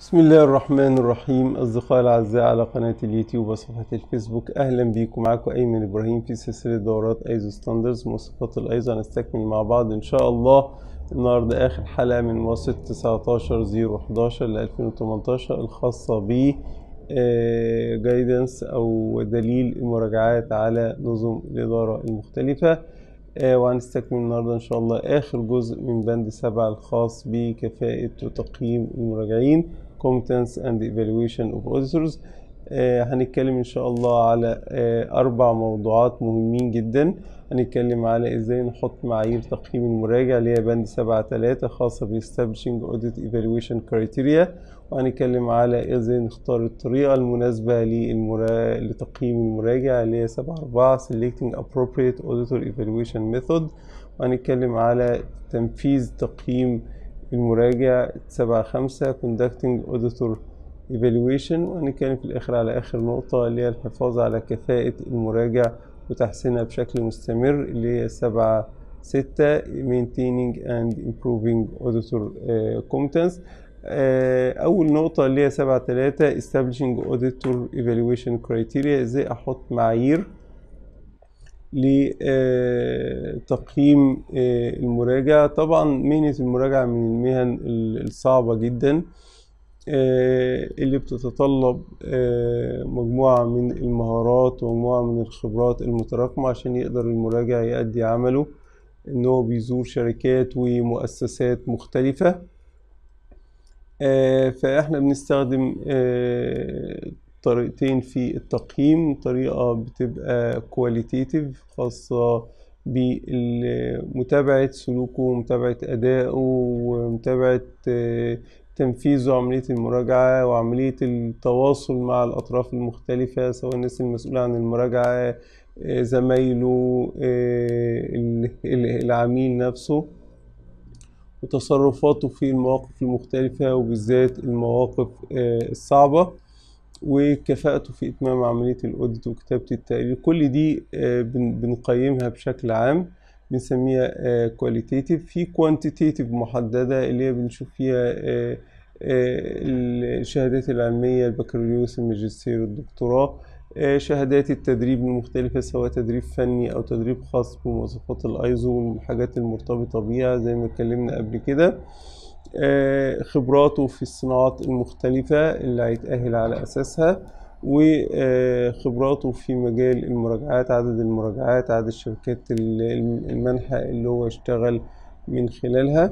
بسم الله الرحمن الرحيم أصدقائي الأعزاء على قناة اليوتيوب وصفحة الفيسبوك أهلا بيكم معاكم أيمن إبراهيم في سلسلة دورات أيزو ستاندرز مواصفات الأيزو هنستكمل مع بعض إن شاء الله النهاردة آخر حلقة من مواصفة 19 0 11 ل 2018 الخاصة ب جايدنس أو دليل المراجعات على نظم الإدارة المختلفة آه، وهنستكمل النهاردة إن شاء الله آخر جزء من بند سبعة الخاص بكفاءة وتقييم المراجعين Competence and Evaluation of Auditors آه، هنتكلم إن شاء الله على آه، أربع موضوعات مهمين جدا هنتكلم على إزاي نحط معايير تقييم المراجع اللي هي بند سبعة تلاتة خاصة ب Establishing Audit Evaluation Criteria وهنتكلم على إزاي نختار الطريقة المناسبة للمرا... لتقييم المراجع اللي هي سبعة أربعة Selecting Appropriate Auditor Evaluation Method وهنتكلم على تنفيذ تقييم المراجع سبعة خمسة Conducting Auditor Evaluation وهنتكلم في الآخر على آخر نقطة اللي هي الحفاظ على كفاءة المراجع وتحسينها بشكل مستمر اللي هي سبعة ستة Maintaining and Improving Auditor آه، Competence آه، أول نقطة اللي هي سبعة تلاتة Establishing Auditor Evaluation Criteria إزاي أحط معايير لتقييم المراجع طبعا مهنة المراجعة من المهن الصعبة جدا آه، اللي بتتطلب آه، مجموعة من المهارات ومجموعة من الخبرات المتراكمة عشان يقدر المراجع يأدي عمله إن هو بيزور شركات ومؤسسات مختلفة آه، فإحنا بنستخدم آه، طريقتين في التقييم طريقة بتبقى كواليتيتيف خاصة بمتابعة سلوكه ومتابعة أدائه ومتابعة آه، تنفيذه عملية المراجعة وعملية التواصل مع الأطراف المختلفة سواء الناس المسؤولة عن المراجعة آه، زمايله آه، ال- ال- العميل نفسه وتصرفاته في المواقف المختلفة وبالذات المواقف آه، الصعبة وكفاءته في إتمام عملية الأوديت وكتابة التقرير كل دي آه، بن- بنقيمها بشكل عام بنسميها كواليتيتيف في كوانتيتيف محددة اللي هي بنشوف فيها آه، آه، الشهادات العلمية البكالوريوس الماجستير الدكتوراه آه، شهادات التدريب المختلفة سواء تدريب فني أو تدريب خاص بمواصفات الأيزو والحاجات المرتبطة بيها زي ما اتكلمنا قبل كده آه، خبراته في الصناعات المختلفة اللي هيتأهل على أساسها وخبراته في مجال المراجعات عدد المراجعات عدد شركات ال- المنحة اللي هو اشتغل من خلالها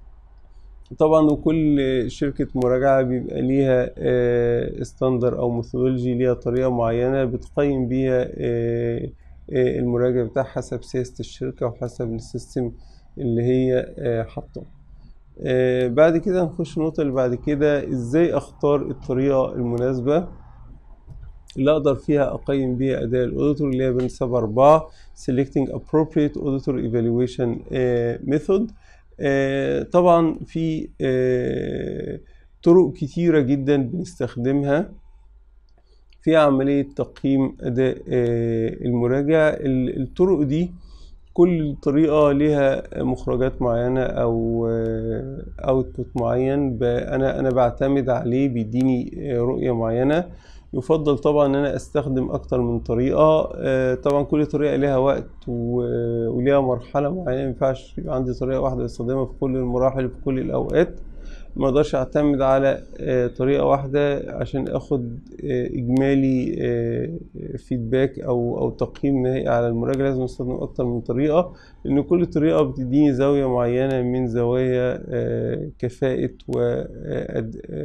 طبعا وكل شركة مراجعة بيبقى ليها استاندر أو ميثودولوجي ليها طريقة معينة بتقيم بيها آه، آه، المراجع بتاعها حسب سياسة الشركة وحسب السيستم اللي هي آه، حاطاه آه، بعد كده نخش النقطة اللي بعد كده ازاي اختار الطريقة المناسبة اللي اقدر فيها اقيم بيها اداء الاوديتور اللي هي بين سبعة اربعة selecting appropriate auditor evaluation آه، method آه، طبعا في آه، طرق كتيرة جدا بنستخدمها في عملية تقييم أداء آه، المراجع ال- الطرق دي كل طريقة ليها مخرجات معينة أو اوتبوت معين ب- أنا أنا بعتمد عليه بيديني آه، رؤية معينة يفضل طبعا ان انا استخدم اكتر من طريقة آه، طبعا كل طريقة ليها وقت و- وليها مرحلة معينة مينفعش يبقى عندي طريقة واحدة بستخدمها في كل المراحل في كل الاوقات ما اقدرش اعتمد على آه، طريقة واحدة عشان اخد آه، اجمالي فيدباك او او تقييم نهائي على المراجعة لازم استخدم اكتر من طريقة لان كل طريقة بتديني زاوية معينة من زوايا آه، كفاءة و وأد- آه،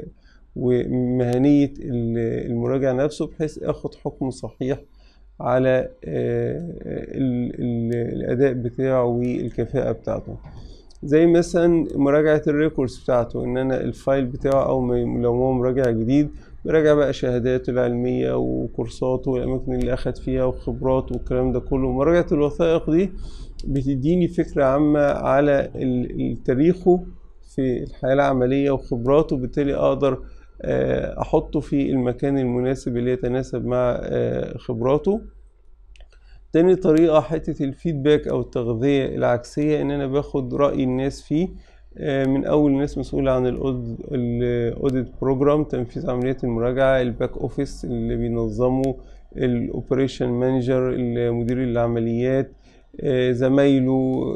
ومهنية ال- المراجع نفسه بحيث اخد حكم صحيح على آه، ال- ال- الأداء بتاعه والكفاءة بتاعته زي مثلا مراجعة الريكوردز بتاعته إن أنا الفايل بتاعه أو ما- لو هو مراجع جديد براجع بقى شهاداته العلمية وكورساته والأماكن اللي أخد فيها وخبراته والكلام ده كله مراجعة الوثائق دي بتديني فكرة عامة على ال- ال- تاريخه في الحياة العملية وخبراته بالتالي أقدر آه، أحطه في المكان المناسب اللي يتناسب مع آه، خبراته تاني طريقة حتة الفيدباك أو التغذية العكسية إن أنا باخد رأي الناس فيه آه، من اول الناس مسؤوله عن الاوديت بروجرام تنفيذ عمليه المراجعه الباك اوفيس اللي بينظمه الاوبريشن مانجر مدير العمليات آه، زمايله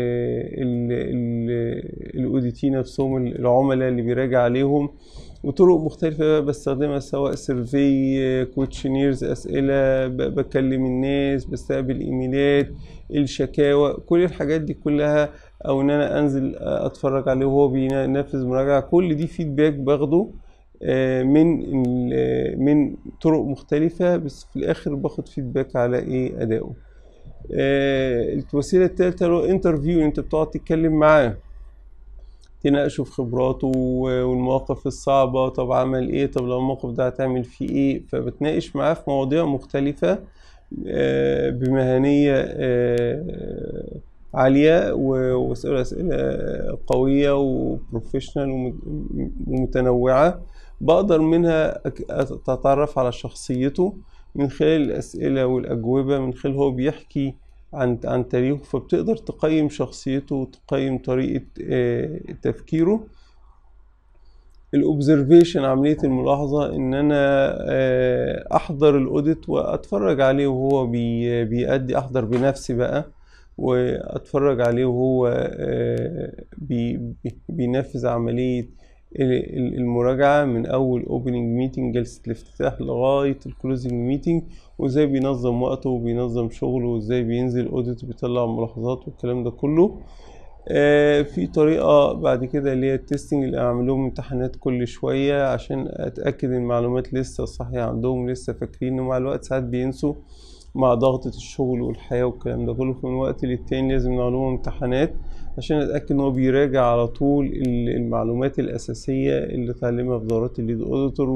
الاوديتي نفسهم العملاء اللي بيراجع عليهم وطرق مختلفة بستخدمها سواء سيرفي كوتشنيرز أسئلة ب- بكلم الناس بستقبل إيميلات الشكاوى كل الحاجات دي كلها أو إن أنا أنزل أتفرج عليه وهو بينفذ مراجعة كل دي فيدباك باخده آه، من ال- من طرق مختلفة بس في الآخر باخد فيدباك على إيه أدائه آه، الوسيلة التالتة اللي هو انترفيو انت بتقعد تتكلم معاه تناقشه في خبراته والمواقف الصعبة طب عمل ايه طب لو الموقف ده هتعمل فيه ايه فبتناقش معاه في مواضيع مختلفة آه، بمهنية آه، عالية و- واسأله أسئلة قوية وبروفيشنال ومتنوعة بقدر منها أك- أتعرف على شخصيته من خلال الأسئلة والأجوبة من خلال هو بيحكي عن عن تاريخه فبتقدر تقيم شخصيته وتقيم طريقة آه، تفكيره الاوبزرفيشن عملية الملاحظة ان انا آه، احضر الاوديت واتفرج عليه وهو بي- بيأدي احضر بنفسي بقى واتفرج عليه وهو آه، بي- بي- بينفذ عملية ال- ال- المراجعة من اول اوبننج ميتنج جلسة الافتتاح لغاية الكلوزنج ميتنج وازاي بينظم وقته وبينظم شغله وازاي بينزل اوديت وبيطلع ملاحظات والكلام ده كله آه، في طريقة بعد كده اللي هي التستنج اللي أعمل لهم امتحانات كل شوية عشان أتأكد إن المعلومات لسه صحيحة عندهم لسه فاكرين ومع الوقت ساعات بينسوا مع ضغطة الشغل والحياة والكلام ده كله فمن وقت للتاني لازم نعمل لهم امتحانات عشان أتأكد إن هو بيراجع على طول ال- المعلومات الأساسية اللي اتعلمها في دورات الليد أوديتور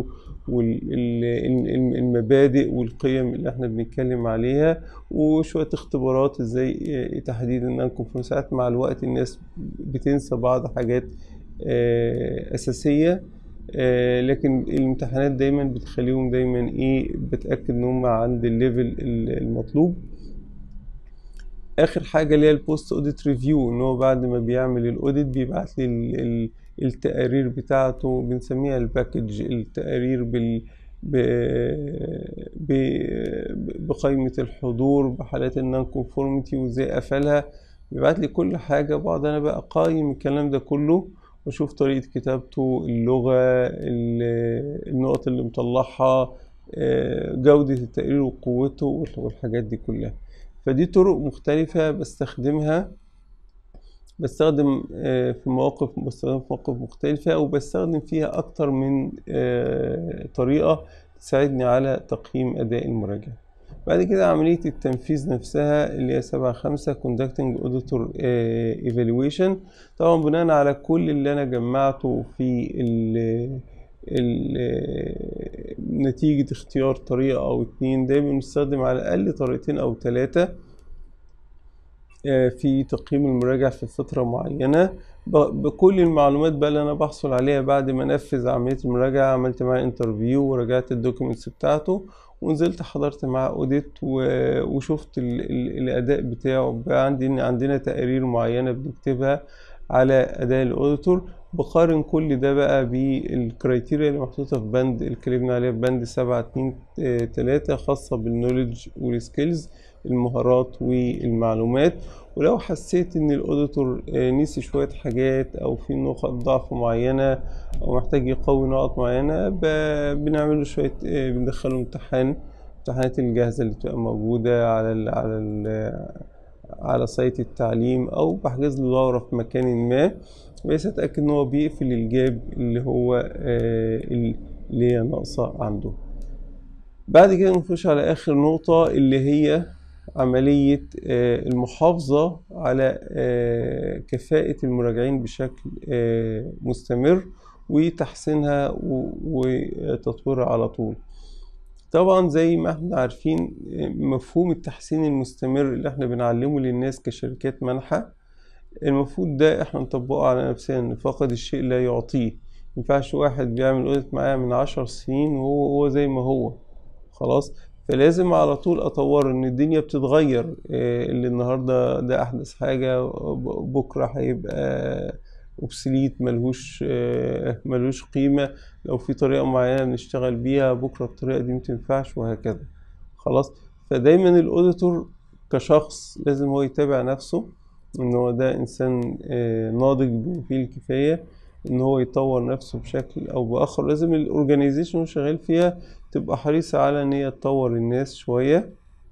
والمبادئ والقيم اللي احنا بنتكلم عليها وشوية اختبارات ازاي اه، تحديد النون كونفورم ساعات مع الوقت الناس بتنسى بعض حاجات اه، أساسية اه، لكن الامتحانات دايما بتخليهم دايما ايه بتأكد ان هم عند الليفل المطلوب اخر حاجه اللي هي البوست اوديت ريفيو ان هو بعد ما بيعمل الاوديت بيبعت لي ال- ال- التقارير بتاعته بنسميها الباكج التقارير بال ب... ب... بقائمة الحضور بحالات النون كونفورميتي وازاي قفلها بيبعت لي كل حاجة بقعد انا بقى اقيم الكلام ده كله واشوف طريقة كتابته اللغة ال- النقط اللي مطلعها آه، جودة التقرير وقوته وال- والحاجات دي كلها فدي طرق مختلفة بستخدمها بستخدم آه، في مواقف بستخدم في مواقف مختلفة وبستخدم فيها أكتر من آه، طريقة تساعدني على تقييم أداء المراجع بعد كده عملية التنفيذ نفسها اللي هي سبعة خمسة conducting auditor آه، evaluation طبعا بناء على كل اللي أنا جمعته في ال ال- نتيجة اختيار طريقة أو اتنين دايما بنستخدم على الأقل طريقتين أو تلاتة آه، في تقييم المراجع في فترة معينة ب- بكل المعلومات بقى اللي أنا بحصل عليها بعد ما أنفذ عملية المراجعة عملت معاه انترفيو وراجعت الدوكيومنتس بتاعته ونزلت حضرت معاه اوديت وشفت ال ال الأداء بتاعه بقى عندي عندنا تقارير معينة بنكتبها على أداء الأوديتور بقارن كل ده بقى بالكرايتيريا اللي محطوطة في بند اللي اتكلمنا عليها في بند سبعة اتنين آه، تلاتة خاصة بالنولج والسكيلز المهارات والمعلومات ولو حسيت ان الاوديتور آه، نسي شوية حاجات او في نقط ضعف معينة او محتاج يقوي نقط معينة ب- بنعمل له شوية آه، بندخله امتحان الامتحانات الجاهزة اللي بتبقى موجودة على ال على ال على سايت التعليم او بحجز له دورة في مكان ما بحيث اتاكد ان هو بيقفل الجاب اللي هو آه، اللي هي ناقصة عنده بعد كده نخش على آخر نقطة اللي هي عملية آه، المحافظة على آه، كفاءة المراجعين بشكل آه، مستمر وتحسينها و- وتطويرها على طول طبعا زي ما احنا عارفين آه، مفهوم التحسين المستمر اللي احنا بنعلمه للناس كشركات منحة المفروض ده احنا نطبقه على نفسنا ان فقد الشيء لا يعطيه مينفعش واحد بيعمل اوديت معايا من عشر سنين وهو هو زي ما هو خلاص فلازم على طول اطور ان الدنيا بتتغير آه، اللي النهارده ده احدث حاجه ب- بكره هيبقى اوبسليت ملهوش آه، ملهوش قيمة لو في طريقة معينة بنشتغل بيها بكرة الطريقة دي متنفعش وهكذا خلاص فدايما الاوديتور كشخص لازم هو يتابع نفسه ان هو ده انسان آه، ناضج بما فيه الكفاية ان هو يطور نفسه بشكل او باخر لازم الاورجانيزيشن اللي شغال فيها تبقى حريصة على ان هي تطور الناس شوية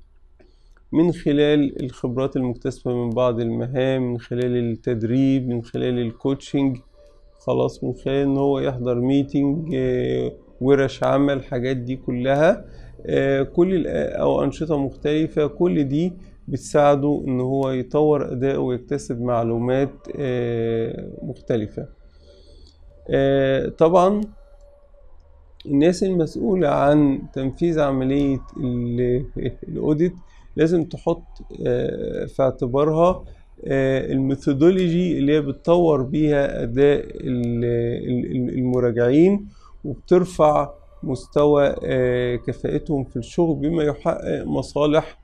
من خلال الخبرات المكتسبة من بعض المهام من خلال التدريب من خلال الكوتشنج خلاص من خلال ان هو يحضر ميتنج ورش عمل الحاجات دي كلها آه، كل الأ- او انشطة مختلفة كل دي بتساعده ان هو يطور اداءه ويكتسب معلومات آه، مختلفة آه، طبعا الناس المسؤولة عن تنفيذ عملية ال- الأوديت لازم تحط آه، في اعتبارها آه، الميثودولوجي اللي هي بتطور بيها أداء ال- ال- المراجعين وبترفع مستوى آه، كفاءتهم في الشغل بما يحقق مصالح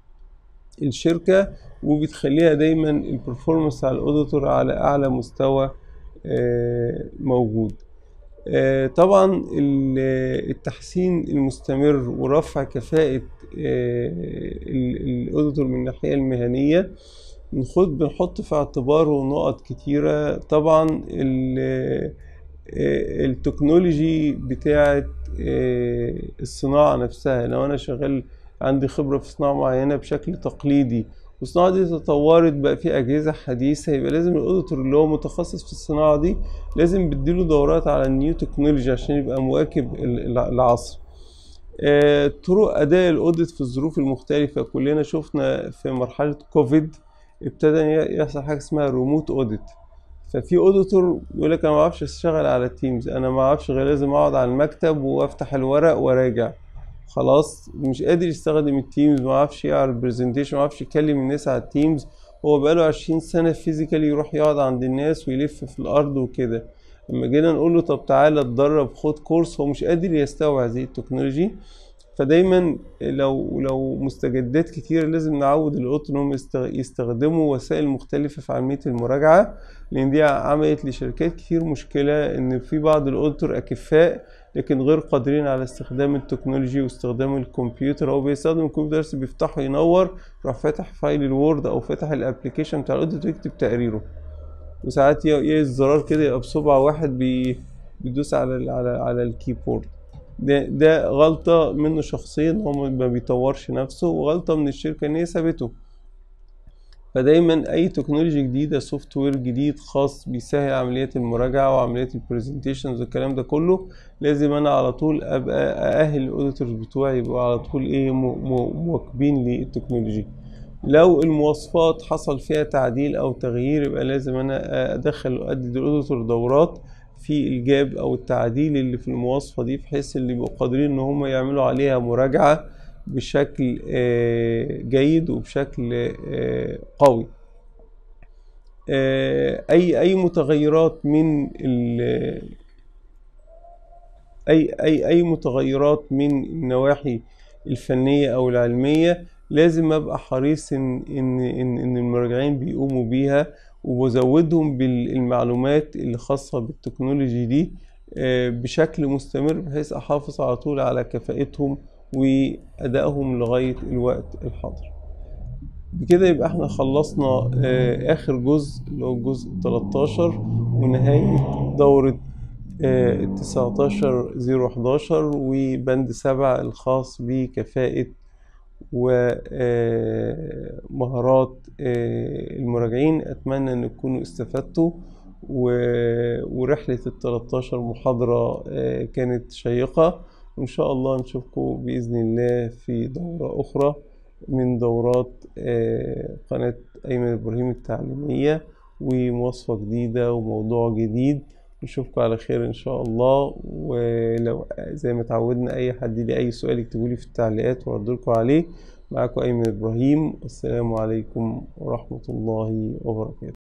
الشركة وبتخليها دايما البرفورمانس على الأوديتور على أعلى مستوى آه، موجود آه، طبعا ال- التحسين المستمر ورفع كفاءة آه، ال- الأوديتور من الناحية المهنية بنخد بنحط في اعتباره نقط كتيرة طبعا ال- آه، التكنولوجي بتاعة آه، الصناعة نفسها لو أنا شغال عندي خبرة في صناعة معينة بشكل تقليدي والصناعة دي تطورت بقى في أجهزة حديثة يبقى لازم الأوديتور اللي هو متخصص في الصناعة دي لازم بديله دورات على النيو تكنولوجي عشان يبقى مواكب ال- العصر آه، طرق أداء الأوديت في الظروف المختلفة كلنا شفنا في مرحلة كوفيد ابتدى ي- يحصل حاجة اسمها ريموت أوديت ففي أوديتور يقول لك أنا ما أعرفش أشتغل على التيمز أنا ما أعرفش غير لازم أقعد على المكتب وأفتح الورق وأراجع خلاص مش قادر يستخدم التيمز ما يعرفش يعرض برزنتيشن ما يعرفش يكلم الناس على التيمز هو بقاله عشرين سنة فيزيكالي يروح يقعد عند الناس ويلف في الأرض وكده لما جينا نقول له طب تعالى اتدرب خد كورس هو مش قادر يستوعب هذه التكنولوجي فدايما لو لو مستجدات كتير لازم نعود القط انهم يستغ- يستخدموا وسائل مختلفة في عملية المراجعة لان دي عملت لشركات كتير مشكلة ان في بعض الاوديتور اكفاء لكن غير قادرين على استخدام التكنولوجي واستخدام الكمبيوتر او بيستخدم الكمبيوتر بس بيفتحه ينور راح فاتح فايل الوورد او فاتح الابلكيشن بتاع الاوديت ويكتب تقريره وساعات ي- ي- الزرار كده يبقى بصبع واحد بي بيدوس على ال على على الكيبورد ده ده غلطة منه شخصيا هو ما ما بيطورش نفسه وغلطة من الشركة ان هي سابته فدايما اي تكنولوجي جديدة سوفت وير جديد خاص بيسهل عمليات المراجعة وعمليات البرزنتيشنز والكلام ده كله لازم انا على طول ابقى ااهل الاوديتورز بتوعي يبقوا على طول ايه مو- مو- مواكبين للتكنولوجي لو المواصفات حصل فيها تعديل او تغيير يبقى لازم انا ادخل ادي الاوديتور دورات في الجاب او التعديل اللي في المواصفة دي بحيث اللي يبقوا قادرين ان هم يعملوا عليها مراجعة بشكل آه، جيد وبشكل آه، قوي آه، اي اي متغيرات من ال- اي اي اي متغيرات من النواحي الفنيه او العلميه لازم ابقى حريص ان ان ان, إن المراجعين بيقوموا بيها وبزودهم بالمعلومات اللي خاصه بالتكنولوجي دي آه، بشكل مستمر بحيث احافظ على طول على كفاءتهم وادائهم لغايه الوقت الحاضر بكده يبقى احنا خلصنا آه، اخر جزء اللي هو الجزء 13 ونهاية دورة آه، 19 011 وبند 7 الخاص بكفاءة ومهارات المراجعين أتمنى أن تكونوا استفدتوا و- ورحلة ال 13 محاضرة آه، كانت شيقة وإن شاء الله نشوفكم بإذن الله في دورة أخرى من دورات آه، قناة أيمن إبراهيم التعليمية ومواصفة جديدة وموضوع جديد نشوفكم على خير إن شاء الله ولو زي ما تعودنا أي حد ليه أي سؤال يكتبولي في التعليقات وأردلكم عليه معكم أيمن إبراهيم والسلام عليكم ورحمة الله وبركاته